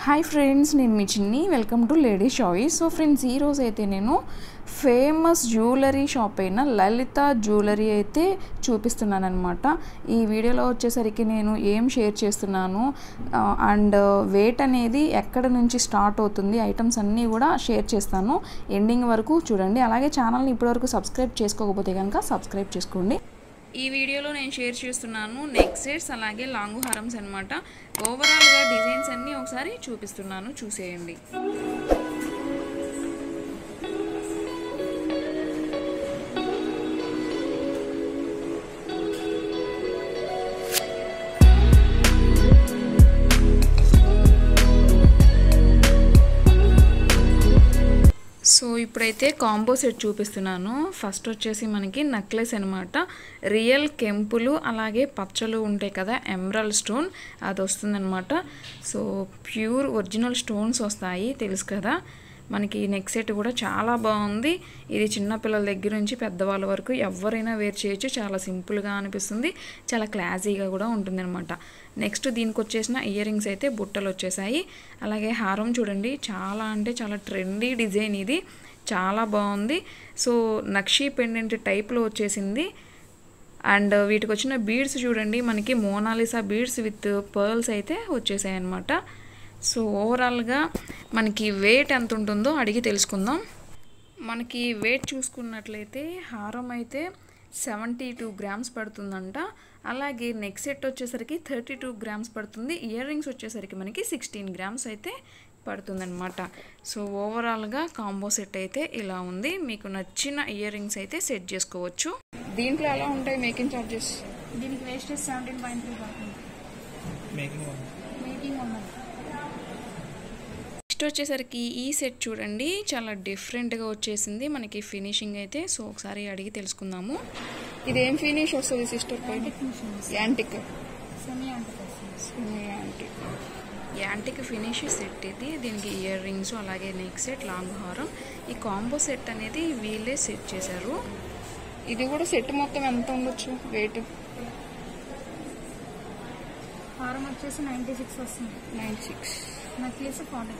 Hi friends నేను మీ Chinni welcome to lady choice so friends ఈరోజు అయితే నేను ఫేమస్ జ్యువెలరీ షాప్ అయిన లలిత జ్యువెలరీ అయితే చూపిస్తున్నాను అనమాట ఈ వీడియోలో వచ్చేసరికి నేను ఏం షేర్ చేస్తున్నాను అండ్ వెయిట్ అనేది ఎక్కడ నుంచి స్టార్ట్ అవుతుంది ఐటమ్స్ అన్నీ కూడా షేర్ చేస్తాను ఎండింగ్ వరకు చూడండి అలాగే ఛానల్ని ఇప్పటివరకు సబ్స్క్రైబ్ చేసుకోకపోతే కనుక సబ్స్క్రైబ్ చేసుకోండి ఈ వీడియోలో నేను షేర్ చేస్తున్నాను నెక్ సెట్స్ అలాగే లాంగు హారమ్స్ అనమాట ఓవరాల్గా డిజైన్స్ అన్నీ ఒకసారి చూపిస్తున్నాను చూసేయండి సో ఇప్పుడైతే కాంబో సెట్ చూపిస్తున్నాను ఫస్ట్ వచ్చేసి మనకి నెక్లెస్ అనమాట రియల్ కెంపులు అలాగే పచ్చలు ఉంటాయి కదా ఎమరల్ స్టోన్ అది వస్తుందన్నమాట సో ప్యూర్ ఒరిజినల్ స్టోన్స్ వస్తాయి తెలుసు కదా మనకి నెక్ సెట్ కూడా చాలా బాగుంది ఇది చిన్నపిల్లల దగ్గర నుంచి పెద్దవాళ్ళ వరకు ఎవరైనా వేర్ చేయొచ్చు చాలా సింపుల్గా అనిపిస్తుంది చాలా క్లాసీగా కూడా ఉంటుందన్నమాట నెక్స్ట్ దీనికి వచ్చేసిన ఇయర్ రింగ్స్ అయితే బుట్టలు వచ్చేసాయి అలాగే హారం చూడండి చాలా అంటే చాలా ట్రెండీ డిజైన్ ఇది చాలా బాగుంది సో నక్షీ పెండెంట్ టైప్లో వచ్చేసింది అండ్ వీటికి వచ్చిన బీడ్స్ చూడండి మనకి మోనాలిసా బీడ్స్ విత్ పర్ల్స్ అయితే వచ్చేసాయి అనమాట సో ఓవరాల్గా మనకి వెయిట్ ఎంత ఉంటుందో అడిగి తెలుసుకుందాం మనకి వెయిట్ చూసుకున్నట్లయితే హారం అయితే సెవెంటీ టూ గ్రామ్స్ పడుతుందంట అలాగే నెక్ సెట్ వచ్చేసరికి థర్టీ టూ గ్రామ్స్ పడుతుంది ఇయర్ రింగ్స్ వచ్చేసరికి మనకి సిక్స్టీన్ గ్రామ్స్ అయితే పడుతుందన్నమాట సో ఓవరాల్గా కాంబో సెట్ అయితే ఇలా ఉంది మీకు నచ్చిన ఇయర్ రింగ్స్ అయితే సెట్ చేసుకోవచ్చు దీంట్లో ఎలా ఉంటాయి మేకింగ్ ఛార్జెస్ దీనికి వేస్టేజ్ సెవెంటీన్ పాయింట్ త్రీ పడుతుంది మేకింగ్ మేకింగ్ ఉన్నది నెక్స్ట్ వచ్చేసరికి ఈ సెట్ చూడండి చాలా డిఫరెంట్గా వచ్చేసింది మనకి ఫినిషింగ్ అయితే సో ఒకసారి అడిగి తెలుసుకుందాము ఇది ఏం ఫినిష్ వస్తుంది సిస్టర్ పైన యాంటిక్ సెమీ అంటే వస్తుంది యాంటిక్ యాంటిక్ ఫినిష్ సెట్ ఇది దీనికి ఇయర్ రింగ్స్ అలాగే నెక్ సెట్ లాంగ్ హారం ఈ కాంబో సెట్ అనేది వీళ్ళే సెట్ చేశారు ఇది కూడా సెట్ మొత్తం ఎంత ఉండొచ్చు వెయిట్ హారం వచ్చేసి నైంటీ సిక్స్ వస్తుంది nine six necklace forty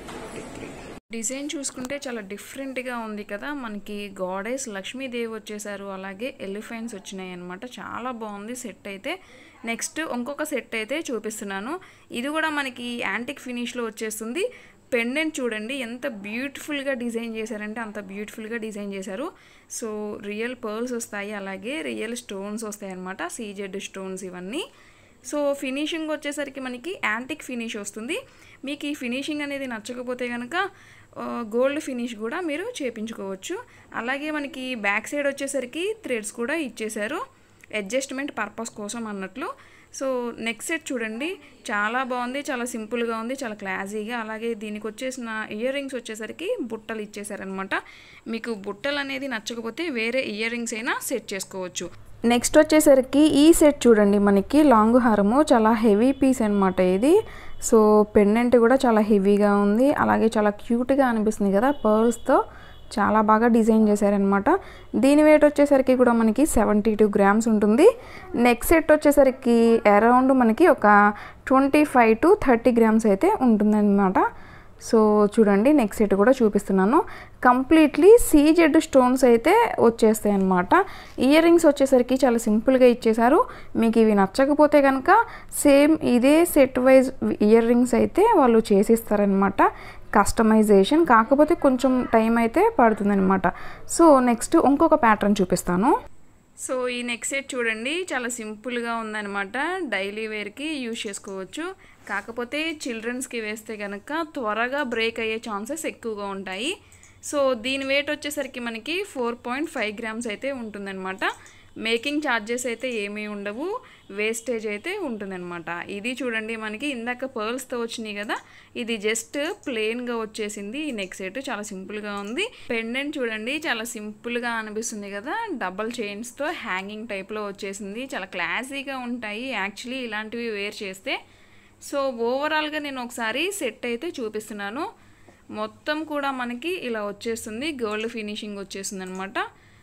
design చూసుకుంటే చాలా డిఫరెంట్గా ఉంది కదా మనకి గాడెస్ లక్ష్మీదేవి వచ్చేసారు అలాగే ఎలిఫెంట్స్ వచ్చినాయి అనమాట చాలా బాగుంది సెట్ అయితే నెక్స్ట్ ఇంకొక సెట్ అయితే చూపిస్తున్నాను ఇది కూడా మనకి యాంటిక్ ఫినిష్లో వచ్చేస్తుంది పెండెంట్ చూడండి ఎంత బ్యూటిఫుల్గా డిజైన్ చేశారంటే అంత బ్యూటిఫుల్గా డిజైన్ చేశారు సో రియల్ పర్ల్స్ వస్తాయి అలాగే రియల్ స్టోన్స్ వస్తాయి అనమాట సీజెడ్ స్టోన్స్ ఇవన్నీ సో ఫినిషింగ్ వచ్చేసరికి మనకి యాంటిక్ ఫినిష్ వస్తుంది మీకు ఈ ఫినిషింగ్ అనేది నచ్చకపోతే కనుక గోల్డ్ ఫినిష్ కూడా మీరు చేపించుకోవచ్చు అలాగే మనకి బ్యాక్ సైడ్ వచ్చేసరికి థ్రెడ్స్ కూడా ఇచ్చేశారు అడ్జస్ట్మెంట్ పర్పస్ కోసం అన్నట్లు సో నెక్ సెట్ చూడండి చాలా బాగుంది చాలా సింపుల్గా ఉంది చాలా క్లాసీగా అలాగే దీనికి వచ్చేసిన ఇయర్ రింగ్స్ వచ్చేసరికి బుట్టలు ఇచ్చేసారనమాట మీకు బుట్టలు అనేది నచ్చకపోతే వేరే ఇయర్ రింగ్స్ అయినా సెట్ చేసుకోవచ్చు నెక్స్ట్ వచ్చేసరికి ఈ సెట్ చూడండి మనకి లాంగ్ హారము చాలా హెవీ పీస్ అనమాట ఇది సో పెండెంట్ కూడా చాలా హెవీగా ఉంది అలాగే చాలా క్యూట్గా అనిపిస్తుంది కదా పర్ల్స్తో చాలా బాగా డిజైన్ చేశారనమాట దీని వెయిట్ వచ్చేసరికి కూడా మనకి సెవెంటీ టూ గ్రామ్స్ ఉంటుంది నెక్ సెట్ వచ్చేసరికి అరౌండ్ మనకి ఒక twenty five to thirty grams అయితే ఉంటుందన్నమాట సో చూడండి నెక్ సెట్ కూడా చూపిస్తున్నాను కంప్లీట్లీ సీజెడ్ స్టోన్స్ అయితే వచ్చేస్తాయి అన్నమాట ఇయర్ రింగ్స్ వచ్చేసరికి చాలా సింపుల్గా ఇచ్చేసారు మీకు ఇవి నచ్చకపోతే కనుక సేమ్ ఇదే సెట్ వైజ్ ఇయర్ రింగ్స్ అయితే వాళ్ళు చేసిస్తారనమాట కస్టమైజేషన్ కాకపోతే కొంచెం టైం అయితే పడుతుందన్నమాట సో నెక్స్ట్ ఇంకొక ప్యాటర్న్ చూపిస్తాను సో ఈ నెక్ సెట్ చూడండి చాలా సింపుల్గా ఉందన్నమాట డైలీ వేర్కి యూజ్ చేసుకోవచ్చు కాకపోతే చిల్డ్రన్స్కి వేస్తే కనుక త్వరగా బ్రేక్ అయ్యే ఛాన్సెస్ ఎక్కువగా ఉంటాయి సో దీని వెయిట్ వచ్చేసరికి మనకి ఫోర్ పాయింట్ ఫైవ్ గ్రామ్స్ అయితే ఉంటుందన్నమాట మేకింగ్ ఛార్జెస్ అయితే ఏమీ ఉండవు వేస్టేజ్ అయితే ఉంటుందన్నమాట ఇది చూడండి మనకి ఇందాక పర్ల్స్తో వచ్చినాయి కదా ఇది జస్ట్ ప్లెయిన్గా వచ్చేసింది ఈ నెక్ సెట్ చాలా సింపుల్గా ఉంది పెండెంట్ చూడండి చాలా సింపుల్గా అనిపిస్తుంది కదా డబల్ చైన్స్తో హ్యాంగింగ్ టైప్లో వచ్చేసింది చాలా క్లాసీగా ఉంటాయి యాక్చువల్లీ ఇలాంటివి వేర్ చేస్తే సో ఓవరాల్గా నేను ఒకసారి సెట్ అయితే చూపిస్తున్నాను మొత్తం కూడా మనకి ఇలా వచ్చేస్తుంది గోల్డ్ ఫినిషింగ్ వచ్చేస్తుంది అనమాట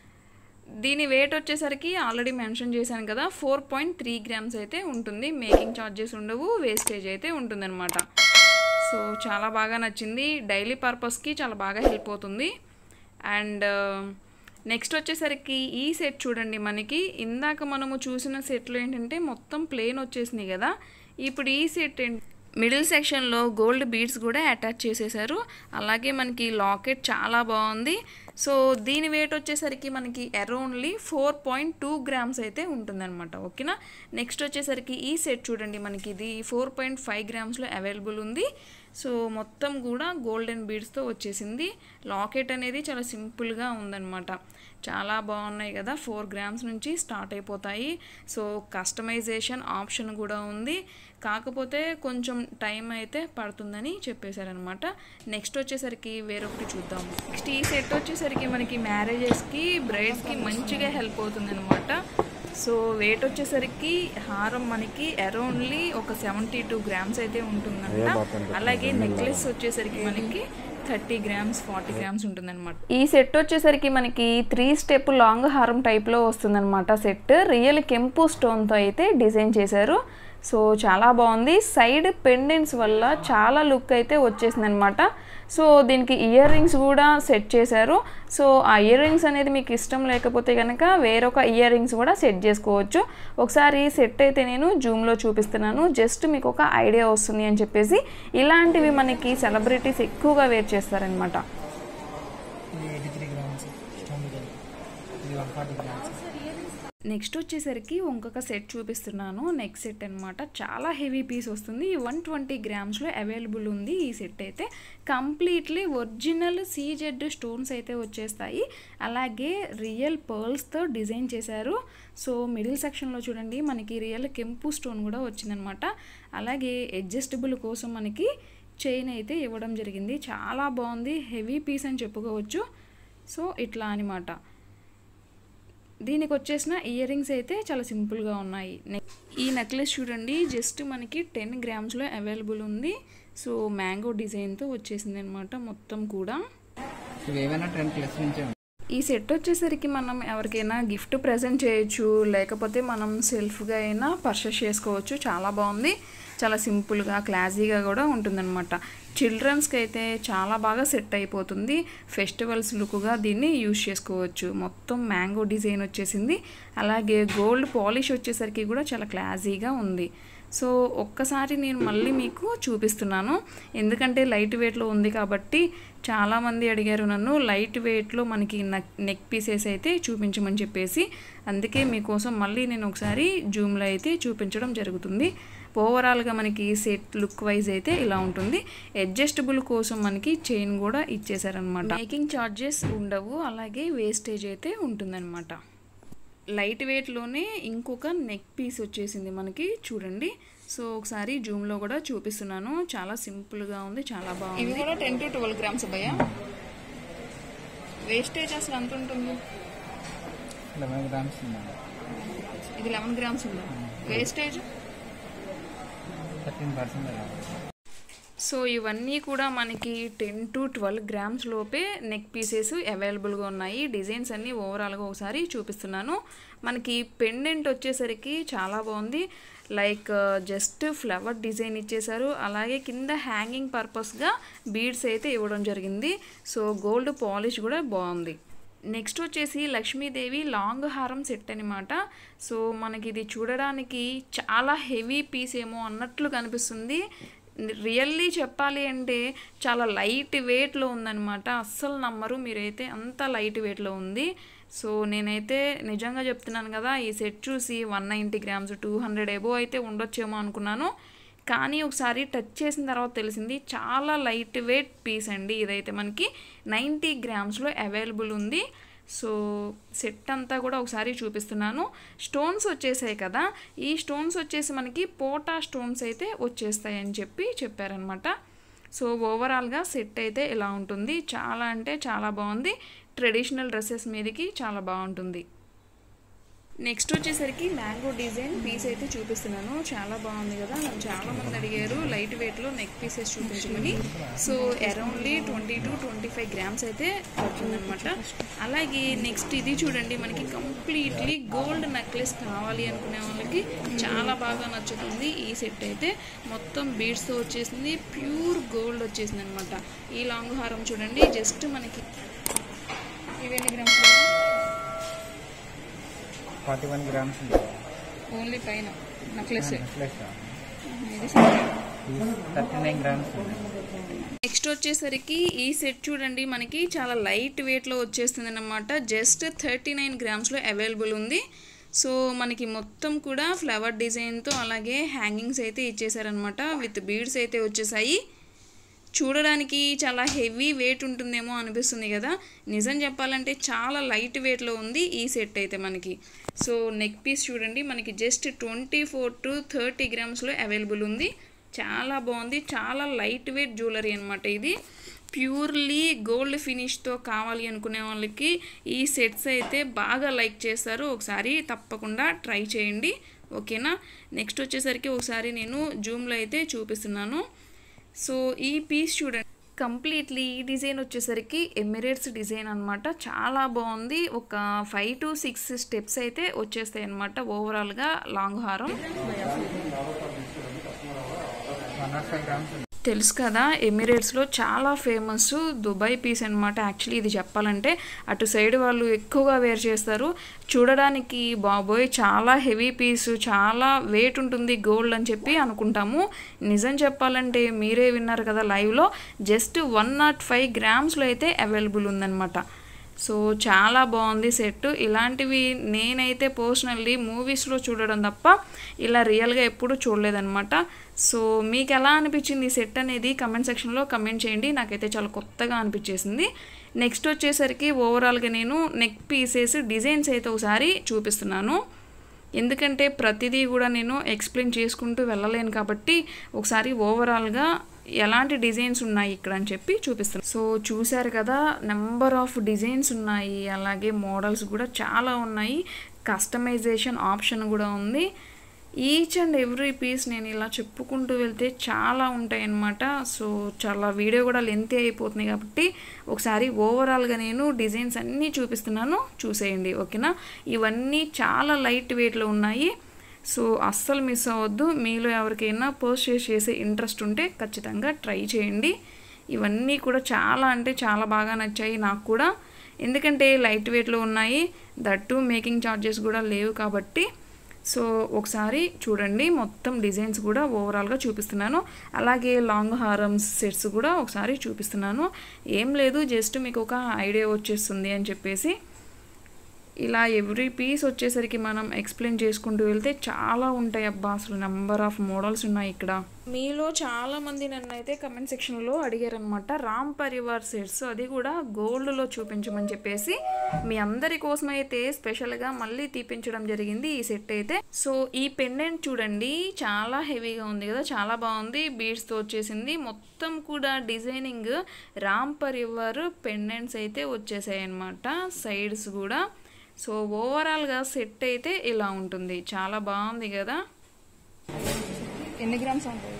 దీని వెయిట్ వచ్చేసరికి ఆల్రెడీ మెన్షన్ చేశాను కదా ఫోర్ పాయింట్ త్రీ గ్రామ్స్ అయితే ఉంటుంది మేకింగ్ ఛార్జెస్ ఉండవు వేస్టేజ్ అయితే ఉంటుందన్నమాట సో సో చాలా బాగా నచ్చింది డైలీ పర్పస్కి చాలా బాగా హెల్ప్ అవుతుంది అండ్ నెక్స్ట్ వచ్చేసరికి ఈ సెట్ చూడండి మనకి ఇందాక మనము చూసిన సెట్లో ఏంటంటే మొత్తం ప్లేన్ వచ్చేసినాయి కదా ఇప్పుడు ఈ సెట్ ఏంటి మిడిల్ సెక్షన్లో గోల్డ్ బీడ్స్ కూడా అటాచ్ చేసేసారు అలాగే మనకి లాకెట్ చాలా బాగుంది సో దీని వెయిట్ వచ్చేసరికి మనకి aroundly four point two grams అయితే ఉంటుందన్నమాట ఓకేనా నెక్స్ట్ వచ్చేసరికి ఈ సెట్ చూడండి మనకి ఇది ఫోర్ పాయింట్ ఫైవ్ గ్రామ్స్లో అవైలబుల్ ఉంది సో మొత్తం కూడా గోల్డెన్ బీడ్స్తో వచ్చేసింది లాకెట్ అనేది చాలా సింపుల్గా ఉందన్నమాట చాలా బాగున్నాయి కదా ఫోర్ గ్రామ్స్ నుంచి స్టార్ట్ అయిపోతాయి సో కస్టమైజేషన్ ఆప్షన్ కూడా ఉంది కాకపోతే కొంచెం టైం అయితే పడుతుందని చెప్పేశారనమాట నెక్స్ట్ వచ్చేసరికి వేరొకటి చూద్దాం నెక్స్ట్ ఈ సెట్ వచ్చేసరికి మనకి మ్యారేజెస్కి బ్రైడ్స్కి మంచిగా హెల్ప్ అవుతుందన్నమాట సో వెయిట్ వచ్చేసరికి హారం మనకి అరౌండ్లీ ఒక సెవెంటీ టూ గ్రామ్స్ అయితే ఉంటుందంట అలాగే నెక్లెస్ వచ్చేసరికి మనకి థర్టీ గ్రామ్స్ ఫార్టీ గ్రామ్స్ ఉంటుందన్నమాట ఈ సెట్ వచ్చేసరికి మనకి త్రీ స్టెప్ లాంగ్ హారం టైప్లో వస్తుందన్నమాట సెట్ రియల్ కెంపు స్టోన్తో అయితే డిజైన్ చేశారు సో చాలా బాగుంది సైడ్ పెండెంట్స్ వల్ల చాలా లుక్ అయితే వచ్చేసింది అనమాట సో దీనికి ఇయర్ రింగ్స్ కూడా సెట్ చేశారు సో ఆ ఇయర్ రింగ్స్ అనేది మీకు ఇష్టం లేకపోతే కనుక వేరొక ఇయర్ రింగ్స్ కూడా సెట్ చేసుకోవచ్చు ఒకసారి సెట్ అయితే నేను జూమ్లో చూపిస్తున్నాను జస్ట్ మీకు ఒక ఐడియా వస్తుంది అని చెప్పేసి ఇలాంటివి మనకి సెలబ్రిటీస్ ఎక్కువగా వేర్ చేస్తారనమాట ఇది ఎయిటీ త్రీ గ్రామ్స్ స్టోన్ ఇది ఇది వన్ ఫార్టీ గ్రామ్స్ నెక్స్ట్ వచ్చేసరికి ఇంకొక సెట్ చూపిస్తున్నాను నెక్స్ట్ సెట్ అనమాట చాలా హెవీ పీస్ వస్తుంది వన్ ట్వంటీ గ్రామ్స్లో అవైలబుల్ ఉంది ఈ సెట్ అయితే కంప్లీట్లీ ఒరిజినల్ సీజెడ్ స్టోన్స్ అయితే వచ్చేస్తాయి అలాగే రియల్ పర్ల్స్తో డిజైన్ చేశారు సో మిడిల్ సెక్షన్లో చూడండి మనకి రియల్ కెంపు స్టోన్ కూడా వచ్చిందనమాట అలాగే అడ్జస్టబుల్ కోసం మనకి చైన్ అయితే ఇవ్వడం జరిగింది చాలా బాగుంది హెవీ పీస్ అని చెప్పుకోవచ్చు సో ఇట్లా అనమాట దీనికి వచ్చేసిన ఇయర్ రింగ్స్ అయితే చాలా సింపుల్గా ఉన్నాయి నెక్ ఈ నెక్లెస్ చూడండి జస్ట్ మనకి టెన్ గ్రామ్స్లో అవైలబుల్ ఉంది సో మ్యాంగో డిజైన్తో వచ్చేసింది అనమాట మొత్తం కూడా ఇవి ఏవైనా టెన్ ప్లస్ నుంచే ఉంటాయి ఈ సెట్ వచ్చేసరికి మనం ఎవరికైనా గిఫ్ట్ ప్రజెంట్ చేయొచ్చు లేకపోతే మనం సెల్ఫ్గా అయినా పర్చేస్ చేసుకోవచ్చు చాలా బాగుంది చాలా సింపుల్గా క్లాసీగా కూడా ఉంటుందన్నమాట చిల్డ్రన్స్కి అయితే చాలా బాగా సెట్ అయిపోతుంది ఫెస్టివల్స్ లుక్గా దీన్ని యూజ్ చేసుకోవచ్చు మొత్తం మ్యాంగో డిజైన్ వచ్చేసింది అలాగే గోల్డ్ పాలిష్ వచ్చేసరికి కూడా చాలా క్లాసీగా ఉంది సో ఒక్కసారి నేను మళ్ళీ మీకు చూపిస్తున్నాను ఎందుకంటే లైట్ వెయిట్లో ఉంది కాబట్టి చాలామంది అడిగారు నన్ను లైట్ వెయిట్లో మనకి నెక్ నెక్ పీసెస్ అయితే చూపించమని చెప్పేసి అందుకే మీకోసం మళ్ళీ నేను ఒకసారి జూమ్లో అయితే చూపించడం జరుగుతుంది ఓవరాల్గా మనకి సెట్ లుక్ వైజ్ అయితే ఇలా ఉంటుంది అడ్జస్టబుల్ కోసం మనకి చైన్ కూడా ఇచ్చేసారనమాట మేకింగ్ ఛార్జెస్ ఉండవు అలాగే వేస్టేజ్ అయితే ఉంటుందన్నమాట లైట్ వెయిట్లోనే ఇంకొక నెక్ పీస్ వచ్చేసింది మనకి చూడండి సో ఒకసారి జూమ్లో కూడా చూపిస్తున్నాను చాలా సింపుల్గా ఉంది చాలా బాగుంది ఇవి కూడా టెన్ టు ట్వెల్వ్ గ్రామ్స్ భయ్యా వేస్టేజ్ అసలు ఎంత ఉంటుంది లెవెన్ గ్రామ్స్ ఉన్నాయి ఇది లెవెన్ గ్రామ్స్ ఉందా వేస్టేజ్ థర్టీన్ పర్సెంట్ సో ఇవన్నీ కూడా మనకి టెన్ టు ట్వెల్వ్ గ్రామ్స్ లోపే నెక్ పీసెస్ అవైలబుల్గా ఉన్నాయి డిజైన్స్ అన్నీ ఓవరాల్గా ఒకసారి చూపిస్తున్నాను మనకి పెండెంట్ వచ్చేసరికి చాలా బాగుంది లైక్ జస్ట్ ఫ్లవర్ డిజైన్ ఇచ్చేసారు అలాగే కింద హ్యాంగింగ్ పర్పస్గా బీడ్స్ అయితే ఇవ్వడం జరిగింది సో గోల్డ్ పాలిష్ కూడా బాగుంది నెక్స్ట్ వచ్చేసి లక్ష్మీదేవి లాంగ్ హారం సెట్ అనమాట సో మనకి ఇది చూడడానికి చాలా హెవీ పీస్ ఏమో అన్నట్లు కనిపిస్తుంది రియల్లీ చెప్పాలి అంటే చాలా లైట్ వెయిట్లో ఉందన్నమాట అస్సలు నమ్మరు మీరైతే అంత లైట్ వెయిట్లో ఉంది సో నేనైతే నిజంగా చెప్తున్నాను కదా ఈ సెట్ చూసి one ninety grams two hundred above అయితే ఉండొచ్చేమో అనుకున్నాను కానీ ఒకసారి టచ్ చేసిన తర్వాత తెలిసింది చాలా లైట్ వెయిట్ పీస్ అండి ఇదైతే మనకి నైంటీ గ్రామ్స్లో అవైలబుల్ ఉంది సో సెట్ అంతా కూడా ఒకసారి చూపిస్తున్నాను స్టోన్స్ వచ్చేసాయి కదా ఈ స్టోన్స్ వచ్చేసి మనకి పోటా స్టోన్స్ అయితే వచ్చేస్తాయి అని చెప్పి చెప్పారనమాట సో ఓవరాల్గా సెట్ అయితే ఇలా ఉంటుంది చాలా అంటే చాలా బాగుంది ట్రెడిషనల్ డ్రెస్సెస్ మీదకి చాలా బాగుంటుంది నెక్స్ట్ వచ్చేసరికి మ్యాంగో డిజైన్ పీస్ అయితే చూపిస్తున్నాను చాలా బాగుంది కదా నన్ను చాలా మంది అడిగారు లైట్ వెయిట్లో నెక్ పీసెస్ చూపించమని so aroundly twenty to twenty five grams అయితే పడుతుందన్నమాట అలాగే నెక్స్ట్ ఇది చూడండి మనకి కంప్లీట్లీ గోల్డ్ నెక్లెస్ కావాలి అనుకునే వాళ్ళకి చాలా బాగా నచ్చుతుంది ఈ సెట్ అయితే మొత్తం బీడ్స్తో వచ్చేసింది ప్యూర్ గోల్డ్ వచ్చేసింది అనమాట ఈ లాంగ్ హారం చూడండి జస్ట్ మనకి ఇవి ఎన్ని గ్రామ్స్ ఫార్టీ వన్ గ్రామ్స్ ఉంది ఓన్లీ పైన నెక్లెస్ నెక్లెస్ ఇది థర్టీ నైన్ గ్రామ్స్ ఉంది నెక్స్ట్ వచ్చేసరికి ఈ సెట్ చూడండి మనకి చాలా లైట్ వెయిట్లో వచ్చేస్తుంది అనమాట జస్ట్ థర్టీ నైన్ గ్రామ్స్లో అవైలబుల్ ఉంది సో మనకి మొత్తం కూడా ఫ్లవర్ డిజైన్తో అలాగే హ్యాంగింగ్స్ అయితే ఇచ్చేసారనమాట విత్ బీడ్స్ అయితే వచ్చేసాయి చూడడానికి చాలా హెవీ వెయిట్ ఉంటుందేమో అనిపిస్తుంది కదా నిజం చెప్పాలంటే చాలా లైట్ వెయిట్లో ఉంది ఈ సెట్ అయితే మనకి సో నెక్ పీస్ చూడండి మనకి just twenty four to thirty గ్రామ్స్లో అవైలబుల్ ఉంది చాలా బాగుంది చాలా లైట్ వెయిట్ జ్యువెలరీ అనమాట ఇది ప్యూర్లీ గోల్డ్ ఫినిష్తో కావాలి అనుకునే వాళ్ళకి ఈ సెట్స్ అయితే బాగా లైక్ చేస్తారు ఒకసారి తప్పకుండా ట్రై చేయండి ఓకేనా నెక్స్ట్ వచ్చేసరికి ఒకసారి నేను జూమ్లో అయితే చూపిస్తున్నాను సో ఈ పీస్ చూడండి కంప్లీట్లీ ఈ డిజైన్ వచ్చేసరికి ఎమిరేట్స్ డిజైన్ అనమాట చాలా బాగుంది ఒక ఫైవ్ టు సిక్స్ స్టెప్స్ అయితే వచ్చేస్తాయి అనమాట ఓవరాల్గా లాంగ్ హారం వన్ నాట్ ఫైవ్ గ్రామ్స్ ఉంది తెలుసు కదా ఎమిరేట్స్లో చాలా ఫేమస్ దుబాయ్ పీస్ అనమాట యాక్చువల్లీ ఇది చెప్పాలంటే అటు సైడ్ వాళ్ళు ఎక్కువగా వేర్ చేస్తారు చూడడానికి బాబోయ్ చాలా హెవీ పీస్ చాలా వెయిట్ ఉంటుంది గోల్డ్ అని చెప్పి అనుకుంటాము నిజం చెప్పాలంటే మీరే విన్నారు కదా లైవ్లో జస్ట్ వన్ నాట్ ఫైవ్ గ్రామ్స్లో అయితే అవైలబుల్ ఉందన్నమాట సో చాలా బాగుంది సెట్ ఇలాంటివి నేనైతే పర్సనల్లీ మూవీస్లో చూడడం తప్ప ఇలా రియల్గా ఎప్పుడూ చూడలేదన్నమాట సో మీకు ఎలా అనిపించింది ఈ సెట్ అనేది కమెంట్ సెక్షన్లో కమెంట్ చేయండి నాకైతే చాలా కొత్తగా అనిపించేసింది నెక్స్ట్ వచ్చేసరికి ఓవరాల్గా నేను నెక్ పీసెస్ డిజైన్స్ అయితే ఒకసారి చూపిస్తున్నాను ఎందుకంటే ప్రతిదీ కూడా నేను ఎక్స్ప్లెయిన్ చేసుకుంటూ వెళ్ళలేను కాబట్టి ఒకసారి ఓవరాల్గా ఎలాంటి డిజైన్స్ ఉన్నాయి ఇక్కడ అని చెప్పి చూపిస్తాను సో చూశారు కదా నెంబర్ ఆఫ్ డిజైన్స్ ఉన్నాయి అలాగే మోడల్స్ కూడా చాలా ఉన్నాయి కస్టమైజేషన్ ఆప్షన్ కూడా ఉంది ఈచ్ అండ్ ఎవ్రీ పీస్ నేను ఇలా చెప్పుకుంటూ వెళ్తే చాలా ఉంటాయి అన్నమాట సో చాలా వీడియో కూడా లెంతీ అయిపోతుంది కాబట్టి ఒకసారి ఓవరాల్గా నేను డిజైన్స్ అన్నీ చూపిస్తున్నాను చూసేయండి ఓకేనా ఇవన్నీ చాలా లైట్ వెయిట్లో ఉన్నాయి సో అస్సలు మిస్ అవ్వద్దు మీలో ఎవరికైనా పర్చేస్ చేసే ఇంట్రెస్ట్ ఉంటే ఖచ్చితంగా ట్రై చేయండి ఇవన్నీ కూడా చాలా అంటే చాలా బాగా నచ్చాయి నాకు కూడా ఎందుకంటే లైట్ వెయిట్లో ఉన్నాయి దట్టు మేకింగ్ ఛార్జెస్ కూడా లేవు కాబట్టి సో ఒకసారి చూడండి మొత్తం డిజైన్స్ కూడా ఓవరాల్గా చూపిస్తున్నాను అలాగే లాంగ్ హారమ్స్ సెట్స్ కూడా ఒకసారి చూపిస్తున్నాను ఏం లేదు జస్ట్ మీకు ఒక ఐడియా వచ్చేస్తుంది అని చెప్పేసి ఇలా ఎవ్రీ పీస్ వచ్చేసరికి మనం ఎక్స్ప్లెయిన్ చేసుకుంటూ వెళ్తే చాలా ఉంటాయి అబ్బా అసలు నెంబర్ ఆఫ్ మోడల్స్ ఉన్నాయి ఇక్కడ మీలో చాలా మంది నన్ను అయితే కమెంట్ సెక్షన్లో అడిగారనమాట రామ్ పరివార్ సెట్స్ అది కూడా గోల్డ్లో చూపించమని చెప్పేసి మీ అందరి కోసం అయితే స్పెషల్గా మళ్ళీ తీపించడం జరిగింది ఈ సెట్ అయితే సో ఈ పెండెంట్ చూడండి చాలా హెవీగా ఉంది కదా చాలా బాగుంది బీడ్స్తో వచ్చేసింది మొత్తం కూడా డిజైనింగ్ రామ్ పరివార్ పెండెంట్స్ అయితే వచ్చేసాయి అనమాట సైడ్స్ కూడా సో ఓవరాల్గా సెట్ అయితే ఇలా ఉంటుంది చాలా బాగుంది కదా ఎన్ని గ్రామ్స్ ఉంటుంది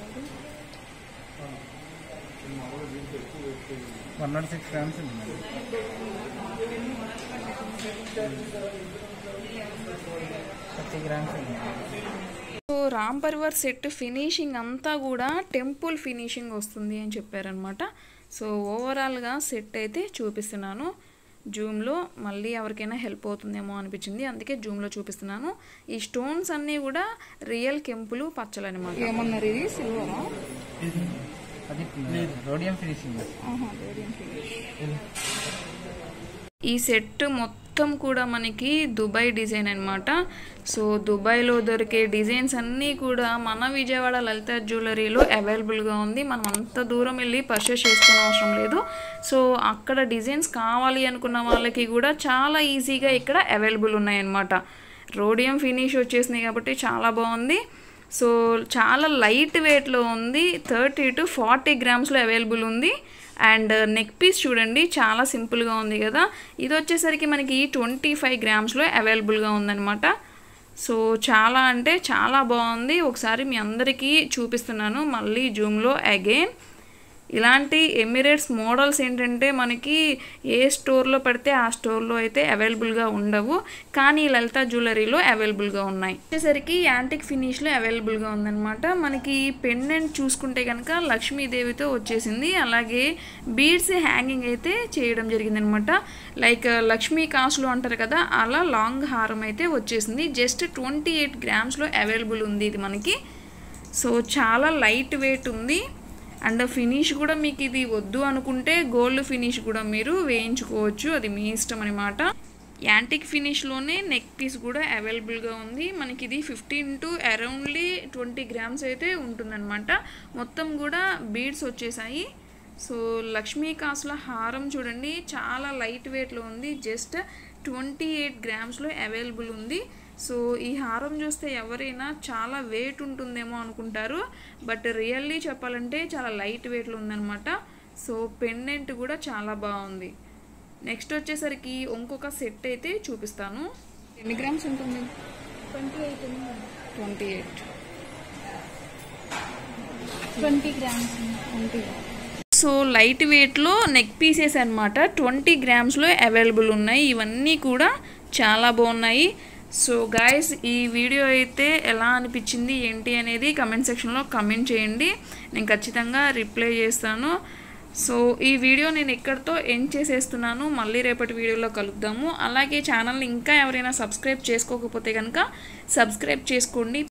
వన్ నాట్ సిక్స్ గ్రామ్స్ ఉంది మేడం థర్టీ గ్రామ్స్ ఉంది so Ram Parivar set finishing అంతా కూడా టెంపుల్ ఫినిషింగ్ వస్తుంది అని చెప్పారనమాట సో ఓవరాల్గా సెట్ అయితే చూపిస్తున్నాను జూమ్లో మళ్ళీ ఎవరికైనా హెల్ప్ అవుతుందేమో అనిపించింది అందుకే జూమ్లో చూపిస్తున్నాను ఈ స్టోన్స్ అన్నీ కూడా రియల్ కెంపులు పచ్చలు అనమాట ఏమన్నారు ఇది సిల్వరా అది రోడియం ఫినిషింగ్ ఈ సెట్ మొత్తం కూడా మనకి దుబాయ్ డిజైన్ అనమాట సో దుబాయ్లో దొరికే డిజైన్స్ అన్నీ కూడా మన విజయవాడ లలిత జ్యువెలరీలో అవైలబుల్గా ఉంది మనం అంత దూరం వెళ్ళి పర్చేస్ చేసుకునే అవసరం లేదు సో అక్కడ డిజైన్స్ కావాలి అనుకున్న వాళ్ళకి కూడా చాలా ఈజీగా ఇక్కడ అవైలబుల్ ఉన్నాయన్నమాట రోడియం ఫినిష్ వచ్చేసింది కాబట్టి చాలా బాగుంది సో చాలా లైట్ వెయిట్లో ఉంది థర్టీ టు ఫార్టీ గ్రామ్స్లో అవైలబుల్ ఉంది అండ్ నెక్ పీస్ చూడండి చాలా సింపుల్గా ఉంది కదా ఇది వచ్చేసరికి మనకి ట్వంటీ ఫైవ్ గ్రామ్స్లో అవైలబుల్గా ఉందన్నమాట సో చాలా అంటే చాలా బాగుంది ఒకసారి మీ అందరికీ చూపిస్తున్నాను మళ్ళీ జూమ్లో అగైన్ ఇలాంటి ఎమిరేట్స్ మోడల్స్ ఏంటంటే మనకి ఏ స్టోర్లో పడితే ఆ స్టోర్లో అయితే అవైలబుల్గా ఉండవు కానీ లలిత జ్యువెలరీలో అవైలబుల్గా ఉన్నాయి వచ్చేసరికి యాంటిక్ ఫినిష్లో అవైలబుల్గా ఉందన్నమాట మనకి పెండెంట్ చూసుకుంటే కనుక లక్ష్మీదేవితో వచ్చేసింది అలాగే బీడ్స్ హ్యాంగింగ్ అయితే చేయడం జరిగిందనమాట లైక్ లక్ష్మీ కాసులు అంటారు కదా అలా లాంగ్ హారం అయితే వచ్చేసింది జస్ట్ ట్వంటీ ఎయిట్ గ్రామ్స్లో అవైలబుల్ ఉంది ఇది మనకి సో చాలా లైట్ వెయిట్ ఉంది అండ్ ఫినిష్ కూడా మీకు ఇది వద్దు అనుకుంటే గోల్డ్ ఫినిష్ కూడా మీరు వేయించుకోవచ్చు అది మీ ఇష్టం అనమాట యాంటిక్ ఫినిష్లోనే నెక్ పీస్ కూడా అవైలబుల్గా ఉంది మనకి ఇది fifteen to aroundly twenty grams అయితే ఉంటుందన్నమాట మొత్తం కూడా బీడ్స్ వచ్చేసాయి సో లక్ష్మీ కాసుల హారం చూడండి చాలా లైట్ వెయిట్లో ఉంది జస్ట్ ట్వంటీ ఎయిట్ గ్రామ్స్లో అవైలబుల్ ఉంది సో ఈ హారం చూస్తే ఎవరైనా చాలా వెయిట్ ఉంటుందేమో అనుకుంటారు బట్ రియల్లీ చెప్పాలంటే చాలా లైట్ వెయిట్లో ఉందన్నమాట సో పెండెంట్ కూడా చాలా బాగుంది నెక్స్ట్ వచ్చేసరికి ఇంకొక సెట్ అయితే చూపిస్తాను ఎన్ని గ్రామ్స్ ఉంటుంది ట్వంటీ ఎయిట్ ఉంది ట్వంటీ ఎయిట్ ట్వంటీ గ్రామ్స్ ఉంది. సో లైట్ వెయిట్లో నెక్ పీసెస్ అనమాట ట్వంటీ గ్రామ్స్లో అవైలబుల్ ఉన్నాయి ఇవన్నీ కూడా చాలా బాగున్నాయి సో గాయస్ ఈ వీడియో అయితే ఎలా అనిపించింది ఏంటి అనేది కమెంట్ సెక్షన్లో కమెంట్ చేయండి నేను ఖచ్చితంగా రిప్లై చేస్తాను సో ఈ వీడియో నేను ఎక్కడితో ఎండ్ చేసేస్తున్నాను మళ్ళీ రేపటి వీడియోలో కలుద్దాము అలాగే ఛానల్ని ఇంకా ఎవరైనా సబ్స్క్రైబ్ చేసుకోకపోతే కనుక సబ్స్క్రైబ్ చేసుకోండి